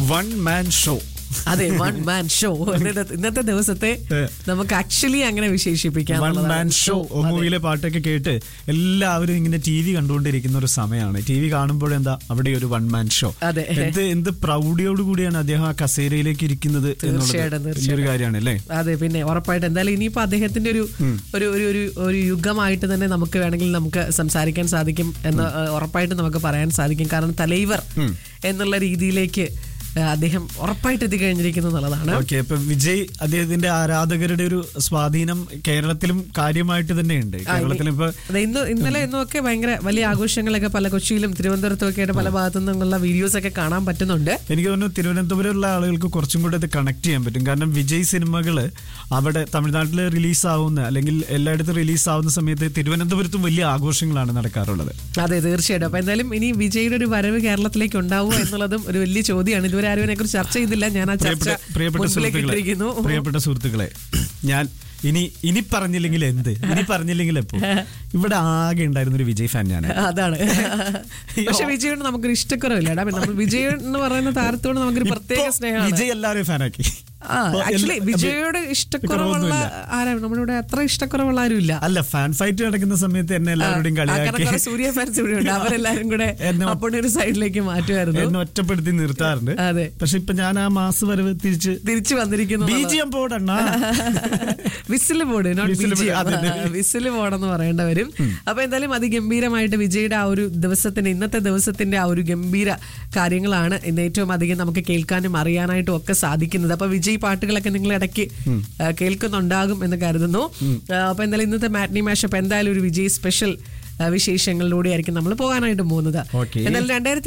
One man show അതെ one man show ഇന്നത്തെ ദിവസത്തെ ഏ. നമുക്ക് ആക്ച്വലി അങ്ങനെ വിശേഷിപ്പിക്കാം വൺ എന്നുള്ളതാണ്. മാൻ ഷോ മൂവിയിലെ പാട്ടൊക്കെ കേട്ട് എല്ലാവരും ഇങ്ങനെ ടി വി കണ്ടുകൊണ്ടിരിക്കുന്ന ഒരു സമയമാണ് ടി വി കാണുമ്പോഴെന്താ അവിടെ ഒരു വൺ മാൻ ഷോ അതെ. എന്ത് എന്ത് പ്രൗഢിയോട് കൂടിയാണ് അദ്ദേഹം ആ കസേരയിലേക്ക് ഇരിക്കുന്നത് എന്നുള്ളത് തീർച്ചയായിട്ടും, വലിയൊരു കാര്യമാണ് അല്ലേ അതെ പിന്നെ ഉറപ്പായിട്ട് എന്തായാലും ഇനിയിപ്പോ അദ്ദേഹത്തിന്റെ ഒരു ഒരു ഒരു ഒരു ഒരു യുഗമായിട്ട് തന്നെ നമുക്ക് വേണമെങ്കിൽ നമുക്ക് സംസാരിക്കാൻ സാധിക്കും എന്ന് ഏഹ്, ഉറപ്പായിട്ട് നമുക്ക് പറയാൻ സാധിക്കും കാരണം തലൈവർ എന്നുള്ള രീതിയിലേക്ക് ഏഹ്, അദ്ദേഹം ഉറപ്പായിട്ട് എത്തിക്കഴിഞ്ഞിരിക്കുന്നു എന്നുള്ളതാണ് ഓക്കെ ഇപ്പൊ വിജയ് അദ്ദേഹത്തിന്റെ ആരാധകരുടെ ഒരു സ്വാധീനം കേരളത്തിലും കാര്യമായിട്ട് തന്നെയുണ്ട് കേരളത്തിൽ ഇപ്പൊ അതെ ഇന്ന് ഇന്നലെ ഇന്നും ഒക്കെ ഭയങ്കര വലിയ ആഘോഷങ്ങളൊക്കെ പല കൊച്ചിയിലും തിരുവനന്തപുരത്തും ഒക്കെ ആയിട്ട് പല ഭാഗത്തു നിന്നുള്ള വീഡിയോസ് ഒക്കെ കാണാൻ പറ്റുന്നുണ്ട് എനിക്ക് തോന്നുന്നു തിരുവനന്തപുരമുള്ള ആളുകൾക്ക് കുറച്ചും കൂടെ ഇത് കണക്ട് ചെയ്യാൻ പറ്റും കാരണം വിജയ് സിനിമകള് അവിടെ തമിഴ്നാട്ടിൽ റിലീസ് ആവുന്ന അല്ലെങ്കിൽ എല്ലായിടത്തും റിലീസ് ആവുന്ന സമയത്ത് തിരുവനന്തപുരത്തും വലിയ ആഘോഷങ്ങളാണ് നടക്കാറുള്ളത് അതെ തീർച്ചയായിട്ടും അപ്പൊ എന്തായാലും ഇനി വിജയുടെ ഒരു വരവ് കേരളത്തിലേക്ക് ഉണ്ടാവുമോ എന്നുള്ളതും ഒരു വലിയ ചോദ്യമാണ് ഇതുവരെ ആരും അതിനെ കുറിച്ച് ചർച്ച ചെയ്തില്ല ഞാൻ ആ ചർച്ച പ്രിയപ്പെട്ട പ്രിയപ്പെട്ട മുൻപിലേക്ക് സുഹൃത്തുക്കളെ ഇട്ടിരിക്കുന്നു പ്രിയപ്പെട്ട സുഹൃത്തുക്കളെ ഞാൻ ഇനി ഇനി പറഞ്ഞില്ലെങ്കിൽ എന്ത് ഇനി പറഞ്ഞില്ലെങ്കിൽ എപ്പോ ഇവിടെ ആകെ ഉണ്ടായിരുന്ന ഒരു വിജയ് ഫാൻ ഞാൻ അതാണ് പക്ഷെ വിജയോട് നമുക്കൊരു ഇഷ്ടക്കുറവില്ല എടാ നമ്മൾ വിജയൻ എന്ന് പറയുന്ന താരത്തോട് നമുക്കൊരു പ്രത്യേക സ്നേഹമാണ് വിജയ് എല്ലാവരും ഫാനാക്കി ആ ആക്ച്വലി വിജയോട് ഇഷ്ടക്കുറവുള്ള ആരാണ് നമ്മുടെ അത്ര ഇഷ്ടക്കുറവുള്ള ആരും ഇല്ല അല്ല ഫാൻ ഫൈറ്റ് നടക്കുന്ന സമയത്ത് എന്നെ എല്ലാവരുടെയും കളിയാക്കി കുറെ സൂര്യ ഫാൻസ് ഇവിടെ ഉണ്ട് അവരെല്ലാരും കൂടെ എന്നെ- അപ്പോഴേ ഒരു സൈഡിലേക്ക് മാറ്റുമായിരുന്നു എന്നെ ഒറ്റപ്പെടുത്തി നിർത്താറുണ്ട് അതെ പക്ഷെ ഇപ്പൊ ഞാൻ ആ മാസ് വരവ് തിരിച്ച് തിരിച്ചു വന്നിരിക്കുന്നു ബി ജി എം പോടണ്ണ വിസില് പോട് നോട്ട് Whistle board, അതെ, അതെ. വിസില് പോടെന്ന് പറയേണ്ട വരും അപ്പൊ എന്തായാലും അതിഗംഭീരമായിട്ട് വിജയുടെ ആ ഒരു ദിവസത്തിന്റെ ഇന്നത്തെ ദിവസത്തിന്റെ ആ ഒരു ഗംഭീര കാര്യങ്ങളാണ് ഇന്ന് ഏറ്റവും അധികം നമുക്ക് കേൾക്കാനും അറിയാനായിട്ടും ഒക്കെ സാധിക്കുന്നത് അപ്പൊ വിജയ് പാട്ടുകളൊക്കെ നിങ്ങൾ ഇടയ്ക്ക് ആ, കേൾക്കുന്നുണ്ടാകും എന്ന് കരുതുന്നു ആ, അപ്പൊ എന്തായാലും ഇന്നത്തെ മാറ്റ്നി മാഷപ്പ് എന്തായാലും ഒരു വിജയ് സ്പെഷ്യൽ വിശേഷങ്ങളിലൂടെ ആയിരിക്കും നമ്മൾ പോകാനായിട്ട് പോകുന്നത് Okay. എന്തായാലും രണ്ടായിരത്തി